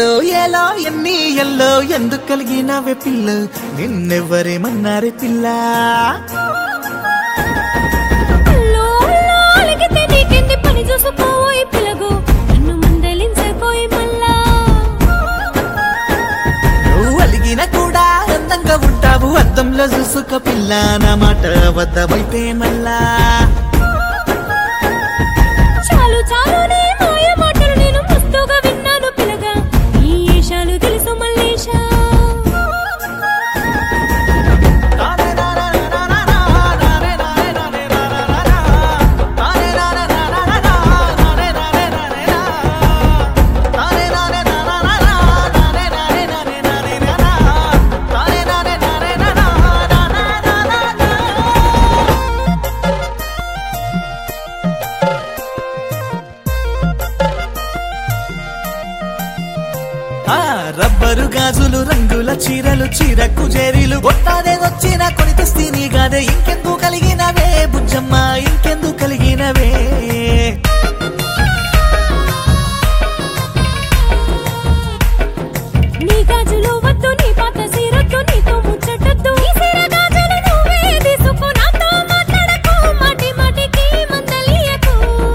yellow ఏలో ఎన్ని yellow ఎందుకు కలిగినవే పిల్ల నిన్నెవ్వరేమన్నారే పిల్ల అల్లో అల్లో అలిగితే నీకెంది పని చూసుకోయి పిలగు నన్ను మందలించకోయి మళ్ళా నువ్వు అలిగిన కూడా అందంగా ఉంటావు అద్దంలో చూసుకో పిల్ల నా మాట వద్దమైతే మళ్ళా చాలు చాలు నీ మాయ మాటలు నేను మస్తుగా విన్నాను పిలగా ఈ ఏషాలు తెలుసు మల్లేషా ఆ రబ్బరు గాజులు రంగుల చీరలు చీరకు చేరీలు కొట్టాదే వచ్చిన కొని తెస్తీని గాదే ఇంకెందుకు కలిగినవే బుజ్జమ్మ ఇంకెందుకు కలిగినవే నీ గాజులు వద్దు నీ పాత సీరొద్దు నీతో ముచ్చటొద్దు ఈ సీర గాజులు నువ్వే తీసుకో నాతో మాట్లాడకు మాటి మాటికి మందలియకు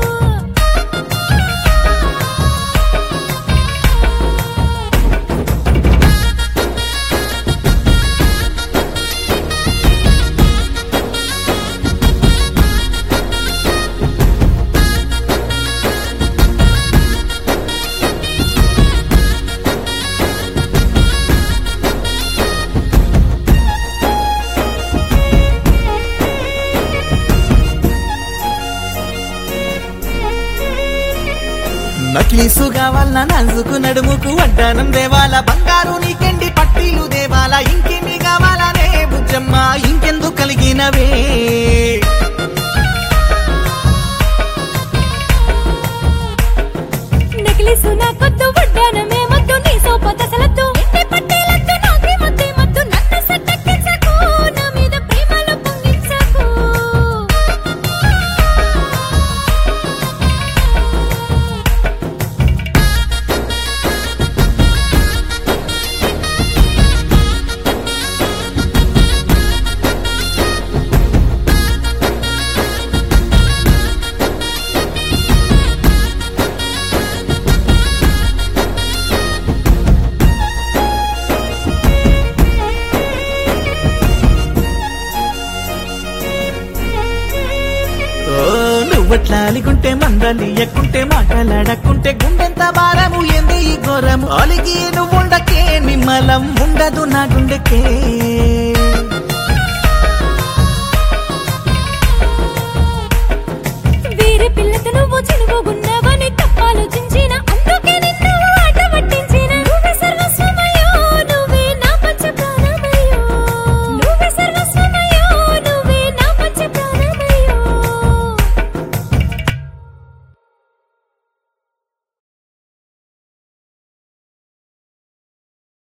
నక్లీసు కావాల నాజుకు నడుముకు వడ్డానం దేవాల బంగారు నీకెండి పట్టీలు దేవాల ఇంకెన్ని కావాలనే బుజ్జమ్మ ఇంకెందుకు కలిగినవే నెక్లెస్ నాకొద్దు వడ్డానమే మద్దు నీ సోపత సలద్దు ఇంటి పట్టేలద్దు నాకే మద్దే మద్దు నన్ను సట్టెక్కించకు నా మీద ప్రేమలు పొంగించకు ఓ నువ్వట్లా అలిగుంటే మందలి ఎక్కుంటే మాటలాడకుంటే గుండెంత భారము ఏంది ఈ ఘోరము అలిగి నువ్వుండకే నిమ్మలం ఉండదు నా గుండెకే